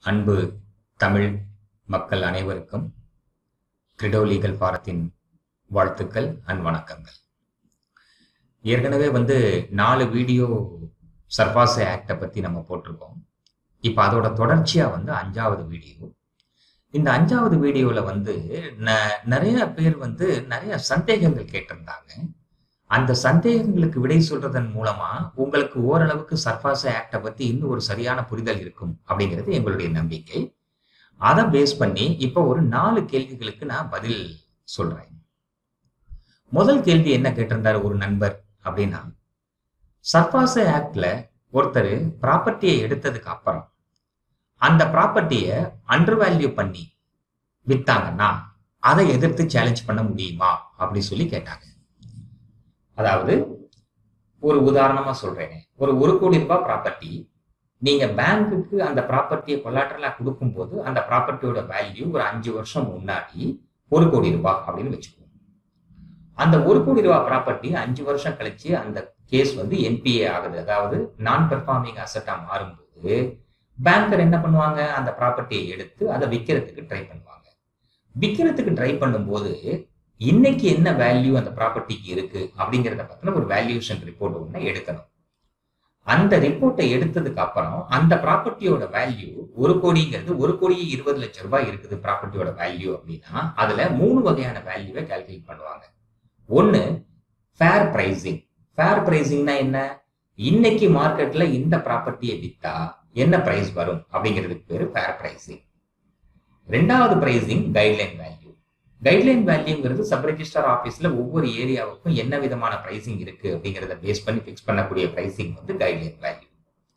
அன்பு தமிழ் மக்கள் அனைவருக்கும் கிரிடோ லீகல் பாரத்தின் வாழ்த்துக்கள் அண்ட் வணக்கங்கள் ஏற்கனவே வந்து நாலு வீடியோ சர்பாச ஆக்டை பற்றி நம்ம போட்டிருக்கோம் இப்போ அதோட தொடர்ச்சியாக வந்து அஞ்சாவது வீடியோ இந்த அஞ்சாவது வீடியோவில் வந்து ந நிறைய பேர் வந்து நிறைய சந்தேகங்கள் கேட்டிருந்தாங்க அந்த சந்தேகங்களுக்கு விடை சொல்றதன் மூலமா உங்களுக்கு ஓரளவுக்கு சர்பாச ஆக்டை பத்தி இன்னும் ஒரு சரியான புரிதல் இருக்கும் அப்படிங்கிறது எங்களுடைய நம்பிக்கை அதை பேஸ் பண்ணி இப்போ ஒரு நாலு கேள்விகளுக்கு நான் பதில் சொல்றேன் முதல் கேள்வி என்ன கேட்டிருந்தாரு ஒரு நண்பர் அப்படின்னா சர்பாச ஆக்ட்ல ஒருத்தர் ப்ராப்பர்ட்டியை எடுத்ததுக்கு அப்புறம் அந்த ப்ராப்பர்ட்டியை அண்டர் வேல்யூ பண்ணி வித்தாங்கன்னா அதை எதிர்த்து சேலஞ்ச் பண்ண முடியுமா அப்படி சொல்லி கேட்டாங்க அதாவது ஒரு உதாரணமா சொல்றேன் ஒரு ஒரு கோடி ரூபாய் ப்ராப்பர்ட்டி நீங்க பேங்க்குக்கு அந்த ப்ராப்பர்ட்டியை கொலாட்டரலா கொடுக்கும்போது அந்த ப்ராப்பர்ட்டியோட வேல்யூ ஒரு அஞ்சு வருஷம் முன்னாடி ஒரு கோடி ரூபாய் அப்படின்னு வச்சுக்குவோம் அந்த ஒரு கோடி ரூபாய் ப்ராப்பர்ட்டி அஞ்சு வருஷம் கழிச்சு அந்த கேஸ் வந்து என்பிஏ ஆகுது அதாவது நான் பெர்ஃபார்மிங் அசட்டா மாறும்போது பேங்கர் என்ன பண்ணுவாங்க அந்த ப்ராப்பர்ட்டியை எடுத்து அதை விற்கிறதுக்கு ட்ரை பண்ணுவாங்க விற்கிறதுக்கு ட்ரை பண்ணும்போது இன்னைக்கு என்ன வேல்யூ அந்த ப்ராப்பர்ட்டிக்கு இருக்கு அப்படிங்கிறத பத்தின ஒரு வேல்யூஷன் ரிப்போர்ட் ஒன்று எடுக்கணும் அந்த ரிப்போர்ட்டை எடுத்ததுக்கு அப்புறம் அந்த ப்ராப்பர்ட்டியோட வேல்யூ ஒரு கோடிங்கிறது ஒரு கோடியே இருபது லட்சம் ரூபாய் இருக்குது ப்ராப்பர்ட்டியோட வேல்யூ அப்படின்னா அதுல மூணு வகையான வேல்யூவை கால்குலேட் பண்ணுவாங்க ஒன்னு ஃபேர் பிரைசிங் ஃபேர் பிரைசிங்னா என்ன இன்னைக்கு மார்க்கெட்ல இந்த ப்ராப்பர்ட்டியை வித்தா என்ன பிரைஸ் வரும் அப்படிங்கிறதுக்கு பேரு ஃபேர் பிரைசிங் ரெண்டாவது பிரைசிங் கைட்லைன் வேல்யூ கைட்லைன் வேல்யூங்கிறது சப் ரெஜிஸ்டர் ஆஃபீஸ்ல ஒவ்வொரு ஏரியாவுக்கும் என்ன விதமான பிரைசிங் இருக்கு அப்படிங்கிறத பேஸ் பண்ணி ஃபிக்ஸ் பண்ணக்கூடிய பிரைசிங் வந்து கைட்லைன் வேல்யூ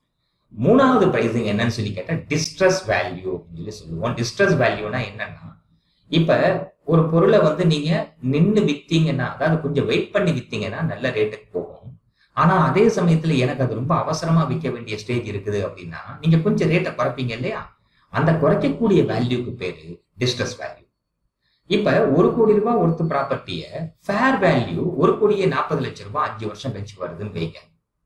மூணாவது பிரைசிங் என்னன்னு சொல்லி கேட்டா டிஸ்ட்ரஸ் வேல்யூ அப்படின்னு சொல்லி சொல்லுவோம் டிஸ்ட்ரஸ் வேல்யூனா என்னன்னா இப்ப ஒரு பொருளை வந்து நீங்க நின்று வித்தீங்கன்னா அதாவது கொஞ்சம் வெயிட் பண்ணி வித்தீங்கன்னா நல்ல ரேட்டுக்கு போகும் ஆனா அதே சமயத்துல எனக்கு அது ரொம்ப அவசரமா விற்க வேண்டிய ஸ்டேஜ் இருக்குது அப்படின்னா நீங்க கொஞ்சம் ரேட்டை குறைப்பீங்க இல்லையா அந்த குறைக்கக்கூடிய வேல்யூக்கு பேரு டிஸ்ட்ரஸ் வேல்யூ இப்ப ஒரு கோடி ரூபாய் ஒருத்து ப்ராப்பர்ட்டிய ஃபேர் வேல்யூ ஒரு கோடியே நாற்பது லட்சம் ரூபாய் அஞ்சு வருஷம் கழிச்சு வருதுன்னு வைங்க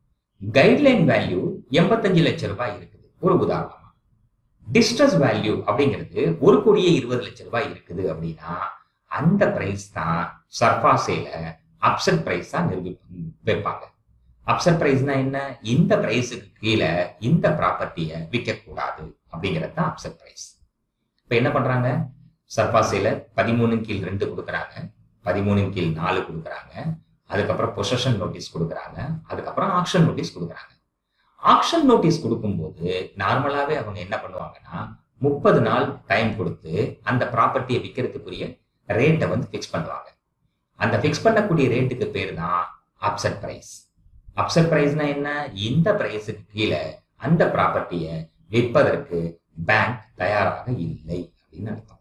கைட்லைன் வேல்யூ எண்பத்தஞ்சு லட்சம் ரூபாய் இருக்குது ஒரு உதாரணமா டிஸ்ட்ரஸ் வேல்யூ அப்படிங்கிறது ஒரு கோடியே இருபது லட்சம் ரூபாய் இருக்குது அப்படின்னா அந்த பிரைஸ் தான் சர்பாசேல அப்செட் பிரைஸா நிரூபி வைப்பாங்க அப்செட் பிரைஸ்னா என்ன இந்த பிரைஸுக்கு கீழே இந்த ப்ராப்பர்ட்டியை விற்க கூடாது அப்படிங்கிறது தான் அப்செட் பிரைஸ் இப்ப என்ன பண்றாங்க சர்பாசையில பதிமூணு கீழ் ரெண்டு கொடுக்குறாங்க பதிமூணு கீழ் நாலு கொடுக்குறாங்க அதுக்கப்புறம் பொசஷன் நோட்டீஸ் கொடுக்குறாங்க அதுக்கப்புறம் ஆக்ஷன் நோட்டீஸ் கொடுக்குறாங்க ஆக்ஷன் நோட்டீஸ் கொடுக்கும்போது நார்மலாவே அவங்க என்ன பண்ணுவாங்கன்னா முப்பது நாள் டைம் கொடுத்து அந்த ப்ராப்பர்ட்டியை விற்கிறதுக்குரிய ரேட்டை வந்து ஃபிக்ஸ் பண்ணுவாங்க அந்த ஃபிக்ஸ் பண்ணக்கூடிய ரேட்டுக்கு பேர் தான் அப்செட் பிரைஸ் அப்செட் பிரைஸ்னா என்ன இந்த பிரைஸுக்கு கீழே அந்த ப்ராப்பர்ட்டியை விற்பதற்கு பேங்க் தயாராக இல்லை அப்படின்னு அர்த்தம்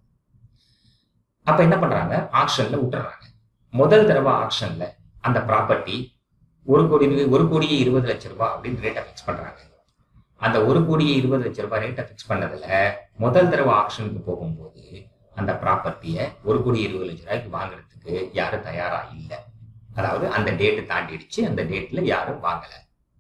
அப்ப என்ன பண்றாங்க ஆக்ஷன்ல விட்டுறாங்க முதல் தடவை ஆக்ஷன்ல அந்த ப்ராப்பர்ட்டி ஒரு கோடி ஒரு கோடியே இருபது லட்சம் ரூபாய் அப்படின்னு ரேட்டை ஃபிக்ஸ் பண்றாங்க அந்த ஒரு கோடியே இருபது லட்சம் ரூபாய் ரேட்டை ஃபிக்ஸ் பண்ணதுல முதல் தடவை ஆக்ஷனுக்கு போகும்போது அந்த ப்ராப்பர்ட்டியை ஒரு கோடி இருபது லட்சம் ரூபாய்க்கு வாங்குறதுக்கு யாரும் தயாரா இல்லை அதாவது அந்த டேட்டு தாண்டிடுச்சு அந்த டேட்ல யாரும் வாங்கல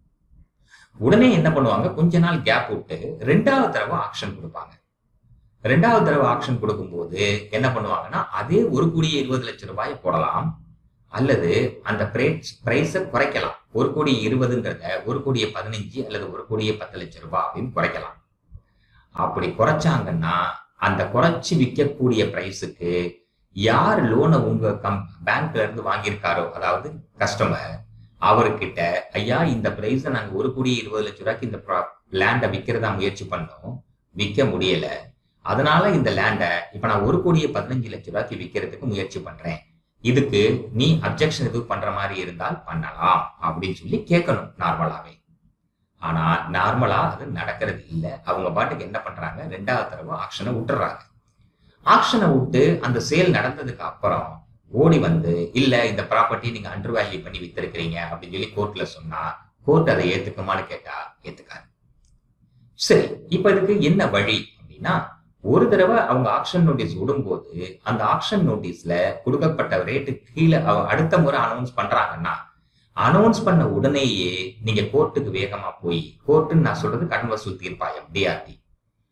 உடனே என்ன பண்ணுவாங்க கொஞ்ச நாள் கேப் விட்டு ரெண்டாவது தடவை ஆக்ஷன் கொடுப்பாங்க ரெண்டாவது தடவை ஆக்ஷன் கொடுக்கும்போது என்ன பண்ணுவாங்கன்னா அதே ஒரு கோடியே இருபது லட்சம் ரூபாயை போடலாம் அல்லது அந்த பிரைஸை குறைக்கலாம் ஒரு கோடி இருபதுங்கிறத ஒரு கோடியே பதினஞ்சு அல்லது ஒரு கோடியே பத்து லட்சம் ரூபாய் அப்படின்னு குறைக்கலாம் அப்படி குறைச்சாங்கன்னா அந்த குறைச்சி விற்கக்கூடிய பிரைஸுக்கு யார் லோனை உங்க கம் பேங்க்ல இருந்து வாங்கியிருக்காரோ அதாவது கஸ்டமர் அவர்கிட்ட ஐயா இந்த பிரைஸை நாங்க ஒரு கோடி இருபது லட்சம் ரூபாய்க்கு இந்த லேண்டை விற்கிறதா முயற்சி பண்ணோம் விற்க முடியல அதனால இந்த லேண்டை இப்ப நான் ஒரு கோடியே பதினஞ்சு லட்சம் ரூபாய்க்கு விற்கிறதுக்கு முயற்சி பண்றேன் இதுக்கு நீ அப்செக்ஷன் எதுவும் பண்ற மாதிரி இருந்தால் பண்ணலாம் அப்படின்னு சொல்லி கேட்கணும் நார்மலாவே ஆனா நார்மலா அது நடக்கிறது இல்லை அவங்க பாட்டுக்கு என்ன பண்றாங்க ரெண்டாவது தடவை ஆக்ஷனை விட்டுறாங்க ஆக்ஷனை விட்டு அந்த சேல் நடந்ததுக்கு அப்புறம் ஓடி வந்து இல்ல இந்த ப்ராப்பர்ட்டி நீங்க அண்டர் வேல்யூ பண்ணி வித்திருக்கிறீங்க அப்படின்னு சொல்லி கோர்ட்ல சொன்னா கோர்ட் அதை ஏத்துக்குமான்னு கேட்டா ஏத்துக்காது சரி இப்ப இதுக்கு என்ன வழி அப்படின்னா ஒரு தடவை அவங்க ஆக்ஷன் நோட்டீஸ் விடும்போது அந்த ஆக்ஷன் நோட்டீஸ்ல கொடுக்கப்பட்ட ரேட்டு கீழே அடுத்த முறை அனௌன்ஸ் பண்றாங்கன்னா அனௌன்ஸ் பண்ண உடனேயே நீங்க கோர்ட்டுக்கு வேகமா போய் கோர்ட்டுன்னு நான் சொல்றது கடன் வசூல் தீர்ப்பாயம் டிஆர்டி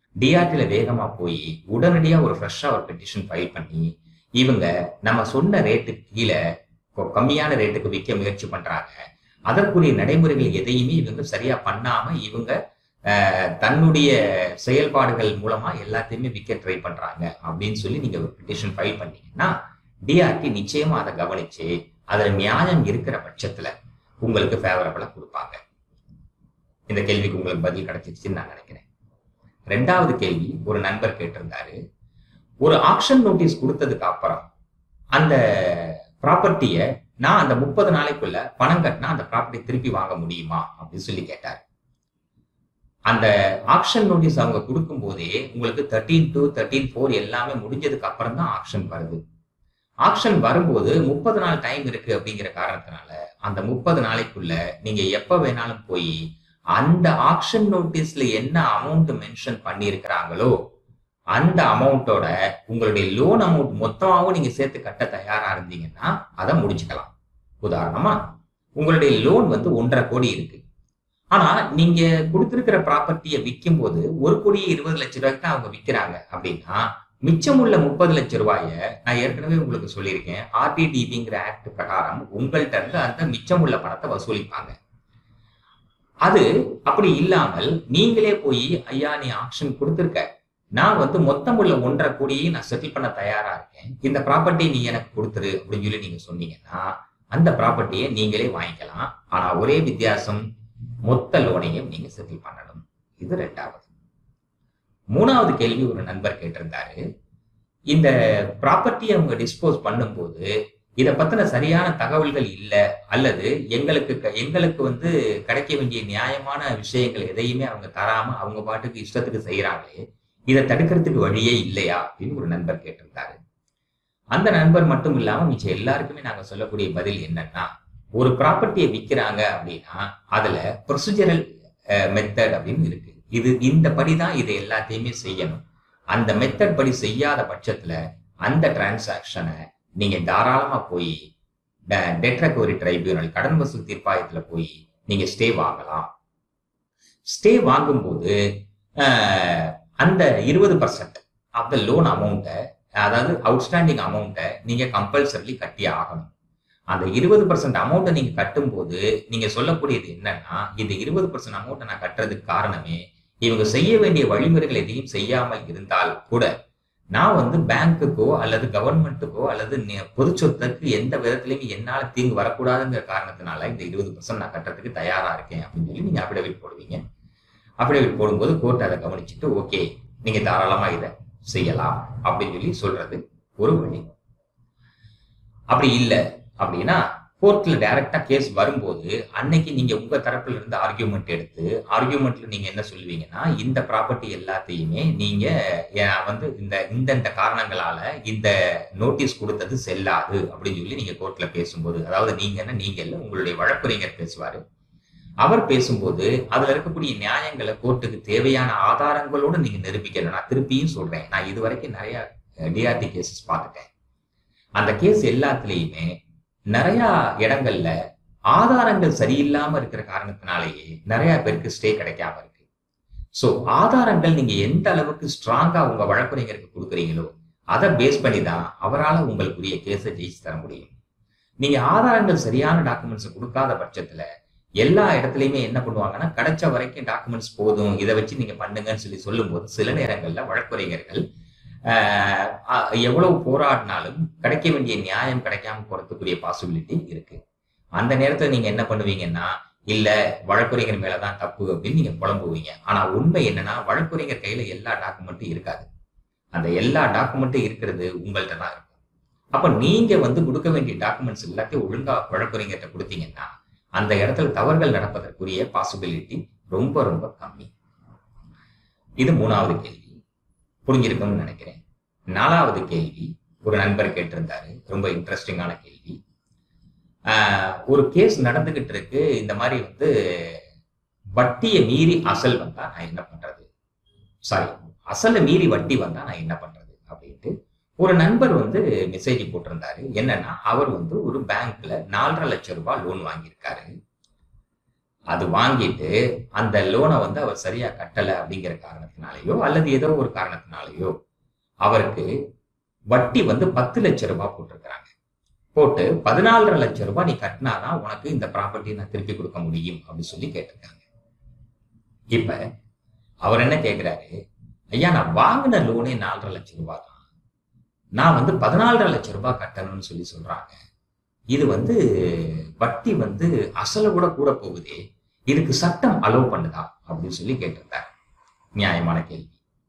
டிஆர்டில வேகமா போய் உடனடியா ஒரு ஃப்ரெஷ்ஷா ஒரு பெட்டிஷன் ஃபைல் பண்ணி இவங்க நம்ம சொன்ன ரேட்டுக்கு கீழே கொ- கம்மியான ரேட்டுக்கு விற்க முயற்சி பண்றாங்க அதற்குரிய நடைமுறைகள் எதையுமே இவங்க சரியா பண்ணாம இவங்க அஹ், தன்னுடைய செயல்பாடுகள் மூலமா எல்லாத்தையுமே விற்க ட்ரை பண்றாங்க அப்படின்னு சொல்லி நீங்க ஒரு பெட்டிஷன் ஃபைல் பண்ணீங்கன்னா டிஆர்டி நிச்சயமா அதை கவனிச்சு அதுல நியாயம் இருக்கிற பட்சத்துல உங்களுக்கு ஃபேவரபிளா கொடுப்பாங்க இந்த கேள்விக்கு உங்களுக்கு பதில் கிடைச்சிருச்சுன்னு நான் நினைக்கிறேன் ரெண்டாவது கேள்வி ஒரு நண்பர் கேட்டிருந்தாரு ஒரு ஆக்ஷன் நோட்டீஸ் கொடுத்ததுக்கு அப்புறம் அந்த ப்ராப்பர்ட்டியை நான் அந்த முப்பது நாளைக்குள்ள பணம் கட்டினா அந்த ப்ராப்பர்ட்டி திருப்பி வாங்க முடியுமா அப்படின்னு சொல்லி கேட்டார் அந்த ஆக்ஷன் நோட்டீஸ் அவங்க கொடுக்கும் போதே உங்களுக்கு தேர்ட்டீன் டூ தேர்ட்டீன் ஃபோர் எல்லாமே முடிஞ்சதுக்கு அப்புறம் தான் ஆக்ஷன் வருது ஆக்ஷன் வரும்போது முப்பது நாள் டைம் இருக்கு அப்படிங்கிற காரணத்தினால அந்த முப்பது நாளைக்குள்ள நீங்க எப்ப வேணாலும் போய் அந்த ஆக்ஷன் நோட்டீஸ்ல என்ன அமௌண்ட் மென்ஷன் பண்ணியிருக்கிறாங்களோ அந்த அமௌண்ட்டோட உங்களுடைய லோன் அமௌண்ட் மொத்தமாகவும் நீங்க சேர்த்து கட்ட தயாரா இருந்தீங்கன்னா அதை முடிச்சுக்கலாம் உதாரணமா உங்களுடைய லோன் வந்து ஒன்றரை கோடி இருக்கு ஆனா நீங்க கொடுத்திருக்கிற ப்ராப்பர்ட்டியை விற்கும் போது ஒரு கோடி இருபது லட்ச ரூபாய்க்கு தான் அவங்க விற்கிறாங்க அப்படின்னா மிச்சமுள்ள முப்பது லட்ச ரூபாய நான் ஏற்கனவே உங்களுக்கு சொல்லியிருக்கேன் ஆர்டிடிபிங்கிற ஆக்ட் பிரகாரம் உங்கள்கிட்ட இருந்து அந்த மிச்சமுள்ள பணத்தை வசூலிப்பாங்க அது அப்படி இல்லாமல் நீங்களே போய் ஐயா நீ ஆக்ஷன் கொடுத்துருக்க நான் வந்து மொத்தம் உள்ள ஒன்றரை கோடியை நான் செட்டில் பண்ண தயாரா இருக்கேன் இந்த ப்ராப்பர்ட்டி நீ எனக்கு கொடுத்துரு அப்படின்னு சொல்லி நீங்க சொன்னீங்கன்னா அந்த ப்ராப்பர்ட்டியை நீங்களே வாங்கிக்கலாம் ஆனா ஒரே வித்தியாசம் மொத்த லோனையும் நீங்க செட்டில் பண்ணணும் இது ரெண்டாவது மூணாவது கேள்வி ஒரு நண்பர் கேட்டிருந்தாரு இந்த ப்ராப்பர்ட்டியை அவங்க டிஸ்போஸ் பண்ணும்போது இதை பத்தின சரியான தகவல்கள் இல்லை அல்லது எங்களுக்கு க- எங்களுக்கு வந்து கிடைக்க வேண்டிய நியாயமான விஷயங்கள் எதையுமே அவங்க தராம அவங்க பாட்டுக்கு இஷ்டத்துக்கு செய்யறாங்களே இதை தடுக்கிறதுக்கு வழியே இல்லையா அப்படின்னு ஒரு நண்பர் கேட்டிருந்தாரு அந்த நண்பர் மட்டும் இல்லாம மிச்சம் எல்லாருக்குமே நாங்க சொல்லக்கூடிய பதில் என்னன்னா ஒரு ப்ராப்பர்ட்டியை விற்கிறாங்க அப்படின்னா அதுல ப்ரொசீஜரல் மெத்தட் அப்படின்னு இருக்கு இது இந்த படி தான் இதை எல்லாத்தையுமே செய்யணும் அந்த மெத்தட் படி செய்யாத பட்சத்துல அந்த டிரான்சாக்ஷனை நீங்க தாராளமா போய் டெட் ரெக்கவரி ட்ரைபியூனல் கடன் வசூல் தீர்ப்பாயத்துல போய் நீங்க ஸ்டே வாங்கலாம் ஸ்டே வாங்கும்போது அஹ், அந்த இருபது பர்சன்ட் ஆஃப் த லோன் அமௌண்ட்டை அதாவது அவுட்ஸ்டாண்டிங் அமௌண்ட்டை நீங்க கம்பல்சரிலி கட்டி ஆகணும் அந்த இருபது பர்சன்ட் அமௌண்ட்டை நீங்க கட்டும்போது நீங்க சொல்லக்கூடியது என்னன்னா இந்த இருபது பர்சன்ட் அமௌண்ட்டை நான் கட்டுறதுக்கு காரணமே இவங்க செய்ய வேண்டிய வழிமுறைகள் எதையும் செய்யாமல் இருந்தால் கூட நான் வந்து பேங்க்குக்கோ அல்லது கவர்மெண்ட்டுக்கோ அல்லது நி- பொது சொத்துக்கு எந்த விதத்திலையும் என்னால தீங்கு வரக்கூடாதுங்கிற காரணத்தினால இந்த இருபது பர்சன்ட் நான் கட்டுறதுக்கு தயாரா இருக்கேன் அப்படின்னு சொல்லி நீங்க அபிடவிட் போடுவீங்க அபிடவிட் போடும்போது கோர்ட் அதை கவனிச்சுட்டு ஓகே நீங்க தாராளமா இதை செய்யலாம் அப்படின்னு சொல்லி சொல்றது ஒரு வழி அப்படி இல்லை அப்படின்னா கோர்ட்ல டைரக்டா கேஸ் வரும்போது அன்னைக்கு நீங்க உங்க தரப்புல இருந்து ஆர்கியூமெண்ட் எடுத்து ஆர்கியூமெண்ட்ல நீங்க என்ன சொல்லுவீங்கன்னா இந்த ப்ராப்பர்ட்டி எல்லாத்தையுமே நீங்க ஏன் வந்து இந்த இந்தந்த காரணங்களால இந்த நோட்டீஸ் கொடுத்தது செல்லாது அப்படின்னு சொல்லி நீங்க கோர்ட்ல பேசும்போது அதாவது நீங்க என்ன நீங்க இல்ல உங்களுடைய வழக்குரைஞர் பேசுவாரு அவர் பேசும்போது அதுல இருக்கக்கூடிய நியாயங்களை கோர்ட்டுக்கு தேவையான ஆதாரங்களோடு நீங்க நிரூபிக்கணும் நான் திருப்பியும் சொல்றேன் நான் இது வரைக்கும் நிறைய டிஆர்டி கேசஸ் பார்த்துட்டேன் அந்த கேஸ் எல்லாத்துலயுமே நிறைய இடங்கள்ல ஆதாரங்கள் சரியில்லாம இருக்கிற காரணத்தினாலேயே நிறைய பேருக்கு ஸ்டே கிடைக்காம இருக்கு சோ ஆதாரங்கள் நீங்க எந்த அளவுக்கு ஸ்ட்ராங்கா உங்க வழக்குரைஞருக்கு கொடுக்குறீங்களோ அதை பேஸ் பண்ணி தான் அவரால் உங்களுக்குரிய கேஸை ஜெயிச்சு தர முடியும் நீங்க ஆதாரங்கள் சரியான டாக்குமெண்ட்ஸ் கொடுக்காத பட்சத்துல எல்லா இடத்துலயுமே என்ன பண்ணுவாங்கன்னா கிடைச்ச வரைக்கும் டாக்குமெண்ட்ஸ் போதும் இதை வச்சு நீங்க பண்ணுங்கன்னு சொல்லி சொல்லும்போது சில நேரங்கள்ல வழக்குரைஞர்கள் ஆஹ் அஹ் எவ்வளவு போராடினாலும் கிடைக்க வேண்டிய நியாயம் கிடைக்காம போறதுக்குரிய பாசிபிலிட்டி இருக்கு அந்த நேரத்துல நீங்க என்ன பண்ணுவீங்கன்னா இல்ல வழக்குரைஞர் மேலதான் தப்பு அப்படின்னு நீங்க புலம்புவீங்க ஆனா உண்மை என்னன்னா வழக்குரைஞர் கையில எல்லா டாக்குமெண்ட்டும் இருக்காது அந்த எல்லா டாக்குமெண்ட்டும் இருக்கிறது உங்கள்கிட்ட தான் இருக்கும் அப்ப நீங்க வந்து கொடுக்க வேண்டிய டாக்குமெண்ட்ஸ் எல்லாத்தையும் ஒழுங்கா வழக்குரைஞர்கிட்ட கொடுத்தீங்கன்னா அந்த இடத்துல தவறுகள் நடப்பதற்குரிய பாசிபிலிட்டி ரொம்ப ரொம்ப கம்மி இது மூணாவது கேள்வி புரிஞ்சிருக்கும்னு நினைக்கிறேன் நாலாவது கேள்வி ஒரு நண்பர் கேட்டிருந்தாரு ரொம்ப இன்ட்ரெஸ்டிங்கான கேள்வி ஆஹ் ஒரு கேஸ் நடந்துகிட்டு இருக்கு இந்த மாதிரி வந்து வட்டியை மீறி அசல் வந்தா நான் என்ன பண்றது சாரி அசலை மீறி வட்டி வந்தா நான் என்ன பண்றது அப்படின்ட்டு ஒரு நண்பர் வந்து மெசேஜ் போட்டிருந்தாரு என்னன்னா அவர் வந்து ஒரு பேங்க்ல நாலரை லட்சம் ரூபாய் லோன் வாங்கியிருக்காரு அது வாங்கிட்டு அந்த லோனை வந்து அவர் சரியா கட்டல அப்படிங்கிற காரணத்தினாலேயோ அல்லது ஏதோ ஒரு காரணத்தினாலேயோ அவருக்கு வட்டி வந்து பத்து லட்சம் ரூபாய் போட்டிருக்கிறாங்க போட்டு பதினாலரை லட்சம் ரூபாய் நீ கட்டினாதான் உனக்கு இந்த ப்ராப்பர்ட்டி நான் திருப்பி கொடுக்க முடியும் அப்படின்னு சொல்லி கேட்டிருக்காங்க இப்ப அவர் என்ன கேட்கிறாரு ஐயா நான் வாங்கின லோனே நாலரை லட்சம் ரூபாய் தான் நான் வந்து பதினாலரை லட்சம் ரூபாய் கட்டணும்னு சொல்லி சொல்றாங்க இது வந்து வட்டி வந்து அசல கூட கூட போகுதே இதுக்கு சட்டம் அலோவ் பண்ணுதா அப்படின்னு சொல்லி கேட்டிருந்தார் நியாயமான கேள்வி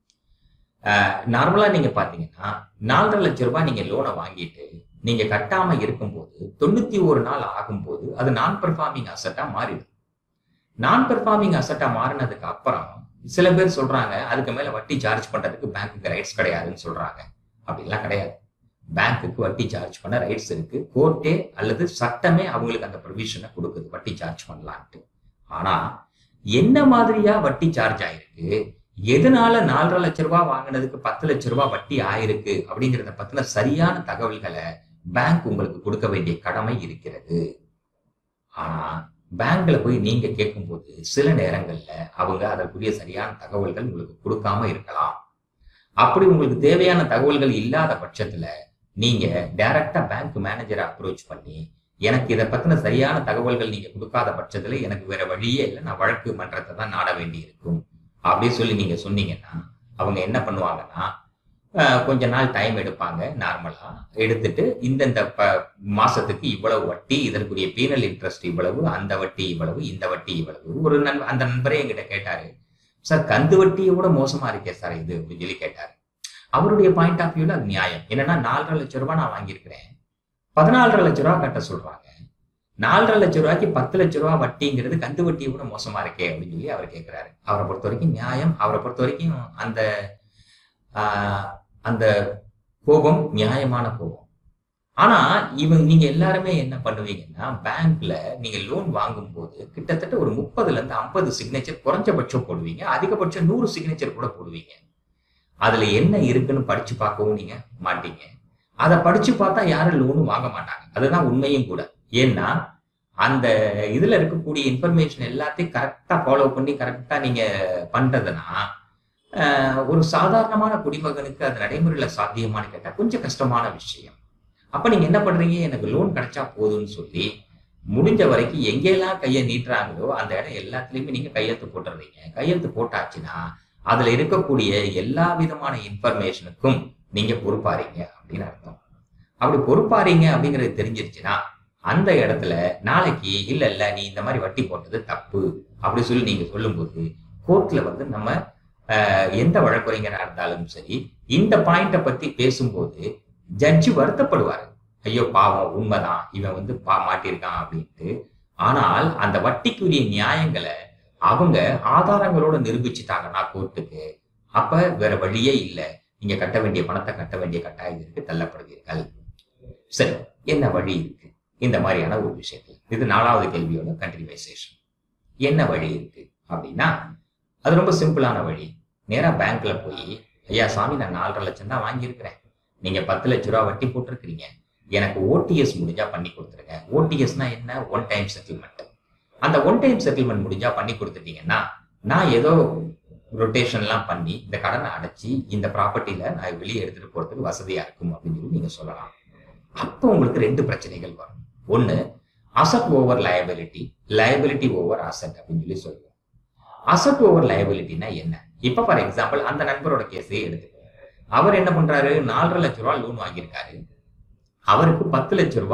நார்மலா நீங்க பாத்தீங்கன்னா நாலரை லட்சம் ரூபாய் நீங்க லோனை வாங்கிட்டு நீங்க கட்டாம இருக்கும்போது தொண்ணூத்தி ஒரு நாள் ஆகும்போது அது நான் பெர்ஃபார்மிங் அசட்டா மாறிடும் நான் பெர்ஃபார்மிங் அசட்டா மாறினதுக்கு அப்புறம் சில பேர் சொல்றாங்க அதுக்கு மேல வட்டி சார்ஜ் பண்றதுக்கு பேங்க்குக்கு ரைட்ஸ் கிடையாதுன்னு சொல்றாங்க அப்படிலாம் கிடையாது பேங்க்குக்கு வட்டி சார்ஜ் பண்ண ரைட்ஸ் இருக்கு கோர்ட்டே அல்லது சட்டமே அவங்களுக்கு அந்த ப்ரொவிஷனை கொடுக்குது வட்டி சார்ஜ் பண்ணலான்ட்டு ஆனா என்ன மாதிரியா வட்டி சார்ஜ் ஆயிருக்கு எதனால நாலரை லட்ச ரூபாய் வாங்கினதுக்கு பத்து லட்ச ரூபாய் வட்டி ஆயிருக்கு அப்படிங்கிறத பத்தின சரியான தகவல்களை பேங்க் உங்களுக்கு கொடுக்க வேண்டிய கடமை இருக்கிறது ஆனா பேங்க்ல போய் நீங்க கேட்கும்போது சில நேரங்கள்ல அவங்க அதற்குரிய சரியான தகவல்கள் உங்களுக்கு கொடுக்காம இருக்கலாம் அப்படி உங்களுக்கு தேவையான தகவல்கள் இல்லாத பட்சத்துல நீங்க டைரக்டா பேங்க் மேனேஜரை அப்ரோச் பண்ணி எனக்கு இதை பத்தின சரியான தகவல்கள் நீங்க கொடுக்காத பட்சத்துல எனக்கு வேற வழியே இல்லை நான் வழக்கு மன்றத்தை தான் நாட வேண்டி இருக்கும் அப்படின்னு சொல்லி நீங்க சொன்னீங்கன்னா அவங்க என்ன பண்ணுவாங்கன்னா கொஞ்ச நாள் டைம் எடுப்பாங்க நார்மலா எடுத்துட்டு இந்தந்த ப மாசத்துக்கு இவ்வளவு வட்டி இதற்குரிய பீனல் இன்ட்ரெஸ்ட் இவ்வளவு அந்த வட்டி இவ்வளவு இந்த வட்டி இவ்வளவு ஒரு நண்ப அந்த நண்பரே என்கிட்ட கேட்டாரு சார் கந்து வட்டியை விட மோசமா இருக்கே சார் இது அப்படின்னு சொல்லி கேட்டாரு அவருடைய பாயிண்ட் ஆஃப் வியூல அது நியாயம் என்னன்னா நாலரை லட்சம் ரூபாய் நான் வாங்கியிருக்கிறேன் பதினாலரை லட்ச ரூபா கட்ட சொல்றாங்க நாலரை லட்ச ரூபாய்க்கு பத்து லட்ச ரூபா வட்டிங்கிறது கந்து வட்டியை விட மோசமா இருக்கே அப்படின்னு சொல்லி அவர் கேட்கிறாரு அவரை பொறுத்த வரைக்கும் நியாயம் அவரை பொறுத்த வரைக்கும் அந்த அந்த கோபம் நியாயமான கோபம் ஆனா இவங்க நீங்க எல்லாருமே என்ன பண்ணுவீங்கன்னா பேங்க்ல நீங்க லோன் வாங்கும் போது கிட்டத்தட்ட ஒரு முப்பதுல இருந்து ஐம்பது சிக்னேச்சர் குறைஞ்சபட்சம் போடுவீங்க அதிகபட்சம் நூறு சிக்னேச்சர் கூட போடுவீங்க அதுல என்ன இருக்குன்னு படிச்சு பார்க்கவும் நீங்க மாட்டீங்க அதை படிச்சு பார்த்தா யாரும் லோனும் வாங்க மாட்டாங்க அதுதான் உண்மையும் கூட ஏன்னா அந்த இதுல இருக்கக்கூடிய இன்ஃபர்மேஷன் எல்லாத்தையும் கரெக்டா ஃபாலோ பண்ணி கரெக்டா நீங்க பண்றதுன்னா ஒரு சாதாரணமான குடிமகனுக்கு அது நடைமுறையில சாத்தியமானு கேட்டா கொஞ்சம் கஷ்டமான விஷயம் அப்ப நீங்க என்ன பண்றீங்க எனக்கு லோன் கிடைச்சா போதும்னு சொல்லி முடிஞ்ச வரைக்கும் எங்கெல்லாம் கையை நீட்டுறாங்களோ அந்த இடம் எல்லாத்துலயுமே நீங்க கையெழுத்து போட்டுறீங்க கையெழுத்து போட்டாச்சுன்னா அதுல இருக்கக்கூடிய எல்லா விதமான இன்ஃபர்மேஷனுக்கும் நீங்க பொறுப்பாறீங்க அப்படின்னு அர்த்தம் அப்படி பொறுப்பாறீங்க அப்படிங்கிறது தெரிஞ்சிருச்சுன்னா அந்த இடத்துல நாளைக்கு இல்ல இல்ல நீ இந்த மாதிரி வட்டி போட்டது தப்பு அப்படி சொல்லி நீங்க சொல்லும்போது கோர்ட்ல வந்து நம்ம எந்த வழக்குரைஞரா இருந்தாலும் சரி இந்த பாயிண்ட பத்தி பேசும்போது ஜட்ஜி வருத்தப்படுவாரு ஐயோ பாவம் உண்மைதான் இவன் வந்து பா மாட்டியிருக்கான் அப்படின்ட்டு ஆனால் அந்த வட்டிக்குரிய நியாயங்களை அவங்க ஆதாரங்களோட நிரூபிச்சுட்டாங்கன்னா கோர்ட்டுக்கு அப்ப வேற வழியே இல்லை நீங்க கட்ட வேண்டிய பணத்தை கட்ட வேண்டிய கட்டாயத்திற்கு தள்ளப்படுவீர்கள் சரி என்ன வழி இருக்கு இந்த மாதிரியான ஒரு விஷயத்துல இது நாலாவது கேள்வியோட கண்டினியூசேஷன் என்ன வழி இருக்கு அப்படின்னா அது ரொம்ப சிம்பிளான வழி நேரா பேங்க்ல போய் ஐயா சாமி நான் நாலரை லட்சம் தான் வாங்கியிருக்கிறேன் நீங்க பத்து லட்ச ரூபா வட்டி போட்டிருக்கிறீங்க எனக்கு ஓடிஎஸ் முடிஞ்சா பண்ணி கொடுத்துருங்க ஓடிஎஸ்னா என்ன ஒன் டைம் செட்டில்மெண்ட் அந்த ஒன் டைம் செட்டில்மெண்ட் முடிஞ்சா பண்ணி கொடுத்துட்டீங்கன்னா நான் ஏதோ ரொட்டேஷன்லாம் பண்ணி இந்த கடனை அடைச்சி இந்த ப்ராப்பர்ட்டியில நான் வெளியே எடுத்துட்டு போறதுக்கு வசதியா இருக்கும் அப்படின்னு சொல்லி நீங்க சொல்லலாம் அப்போ உங்களுக்கு ரெண்டு பிரச்சனைகள் வரும் ஒண்ணு asset over liability liability over asset அப்படின்னு சொல்லி சொல்லுவோம் அசட் ஓவர் லயபிலிட்டினா என்ன இப்ப ஃபார் எக்ஸாம்பிள் அந்த நண்பரோட கேஸே எடுத்து அவர் என்ன பண்றாரு நாலரை லட்ச ரூபா லோன் வாங்கியிருக்காரு அவருக்கு பத்து லட்ச ரூபா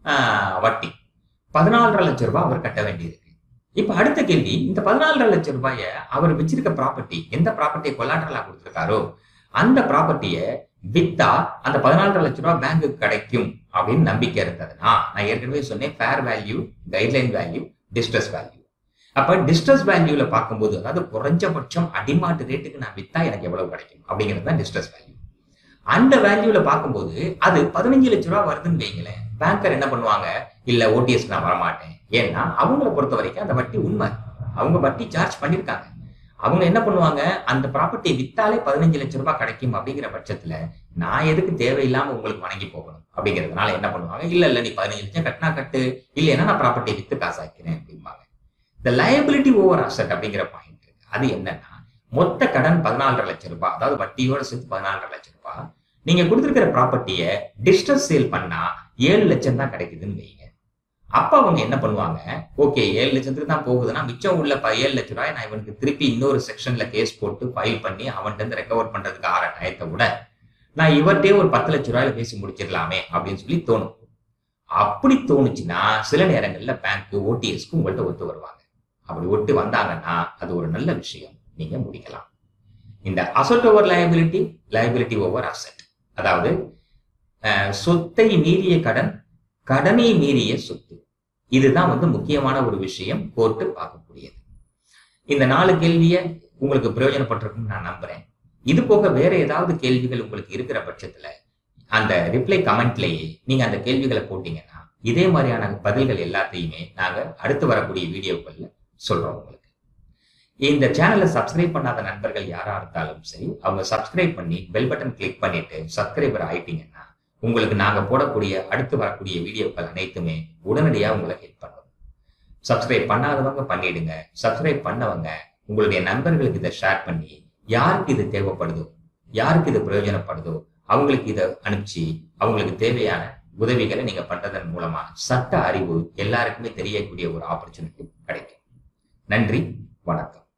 வட்டி பதினாலரை லட்ச ரூபாய் அவர் கட்ட வேண்டியிருக்கு இப்ப அடுத்த கேள்வி இந்த பதினாலரை லட்சம் ரூபாய அவர் வச்சிருக்க ப்ராப்பர்ட்டி எந்த ப்ராப்பர்ட்டியை கொலாட்டரலா கொடுத்திருக்காரோ அந்த ப்ராப்பர்ட்டியை வித்தா அந்த பதினாலரை லட்சம் ரூபாய் பேங்குக்கு கிடைக்கும் அப்படின்னு நம்பிக்கை இருந்ததுன்னா நான் ஏற்கனவே சொன்னேன் fair value guideline value distress value அப்ப டிஸ்ட்ரஸ் வேல்யூல பார்க்கும்போது அதாவது குறைஞ்சபட்சம் அடிமாட்டு ரேட்டுக்கு நான் வித்தா எனக்கு எவ்வளவு கிடைக்கும் அப்படிங்கிறது தான் டிஸ்ட்ரஸ் வேல்யூ அந்த வேல்யூல பார்க்கும்போது அது பதினஞ்சு லட்ச ரூபா வருதுன்னு வைங்களேன் பேங்கர் என்ன பண்ணுவாங்க இல்ல ஓடிஎஸ் நான் வரமாட்டேன் ஏன்னா அவங்கள பொறுத்த வரைக்கும் அந்த வட்டி உண்மை அவங்க வட்டி சார்ஜ் பண்ணிருக்காங்க அவங்க என்ன பண்ணுவாங்க அந்த ப்ராப்பர்ட்டியை வித்தாலே பதினஞ்சு லட்ச ரூபாய் கிடைக்கும் அப்படிங்கிற பட்சத்துல நான் எதுக்கு தேவையில்லாம உங்களுக்கு வணங்கி போகணும் அப்படிங்கிறதுனால என்ன பண்ணுவாங்க இல்ல இல்ல நீ பதினஞ்சு லட்சம் கட்டினா கட்டு இல்லைன்னா நான் ப்ராப்பர்ட்டியை வித்து காசாக்கிறேன் அப்படிம்பாங்க இந்த லயபிலிட்டி ஓவர் அசட் அப்படிங்கிற பாயிண்ட் இருக்கு அது என்னன்னா மொத்த கடன் பதினாலரை லட்சம் ரூபாய் அதாவது வட்டியோட சேர்த்து பதினாலரை லட்சம் ரூபாய் நீங்க கொடுத்துருக்கிற ப்ராப்பர்ட்டியை டிஸ்டர்ஸ் சேல் பண்ணா ஏழு லட்சம் தான் கிடைக்குதுன்னு வைங்க அப்ப அவங்க என்ன பண்ணுவாங்க ஓகே ஏழு லட்சத்துக்கு தான் போகுதுன்னா மிச்சம் உள்ள ப- ஏழு லட்ச ரூபாய் நான் இவனுக்கு திருப்பி இன்னொரு செக்ஷன்ல கேஸ் போட்டு ஃபைல் பண்ணி அவன்கிட்ட இருந்து ரெக்கவர் பண்றதுக்கு ஆற டயத்தை விட நான் இவர்கிட்டயே ஒரு பத்து லட்ச ரூபாயில பேசி முடிச்சிடலாமே அப்படின்னு சொல்லி தோணும் அப்படி தோணுச்சுன்னா சில நேரங்கள்ல பேங்க் ஓடிஎஸ்க்கு உங்கள்ட்ட ஒத்து வருவாங்க அப்படி ஒட்டு வந்தாங்கன்னா அது ஒரு நல்ல விஷயம் நீங்க முடிக்கலாம் இந்த asset over liability liability over asset அதாவது அஹ், சொத்தை மீறிய கடன் கடனை மீறிய சொத்து இதுதான் வந்து முக்கியமான ஒரு விஷயம் கோர்ட்டு பார்க்கக்கூடியது இந்த நாலு கேள்வியை உங்களுக்கு பிரயோஜனப்பட்டிருக்கும்னு நான் நம்புறேன் இது போக வேற ஏதாவது கேள்விகள் உங்களுக்கு இருக்கிற பட்சத்துல அந்த ரிப்ளை கமெண்ட்லயே நீங்க அந்த கேள்விகளை போட்டீங்கன்னா இதே மாதிரியான பதில்கள் எல்லாத்தையுமே நாங்க அடுத்து வரக்கூடிய வீடியோக்கள்ல சொல்றோம் உங்களுக்கு இந்த சேனலை சப்ஸ்கிரைப் பண்ணாத நண்பர்கள் யாரா இருந்தாலும் சரி அவங்க சப்ஸ்கிரைப் பண்ணி பெல் பட்டன் கிளிக் பண்ணிட்டு சப்ஸ்கிரைபர் ஆயிட்டீங்கன்னா உங்களுக்கு நாங்க போடக்கூடிய அடுத்து வரக்கூடிய வீடியோக்கள் அனைத்துமே உடனடியா உங்களை ஹெல்ப் பண்ணும் சப்ஸ்கிரைப் பண்ணாதவங்க பண்ணிடுங்க சப்ஸ்கிரைப் பண்ணவங்க உங்களுடைய நண்பர்களுக்கு இதை ஷேர் பண்ணி யாருக்கு இது தேவைப்படுதோ யாருக்கு இது பிரயோஜனப்படுதோ அவங்களுக்கு இதை அனுப்பிச்சு அவங்களுக்கு தேவையான உதவிகளை நீங்க பண்றதன் மூலமா சட்ட அறிவு எல்லாருக்குமே தெரியக்கூடிய ஒரு ஆப்பர்ச்சுனிட்டி கிடைக்கும் நன்றி வணக்கம்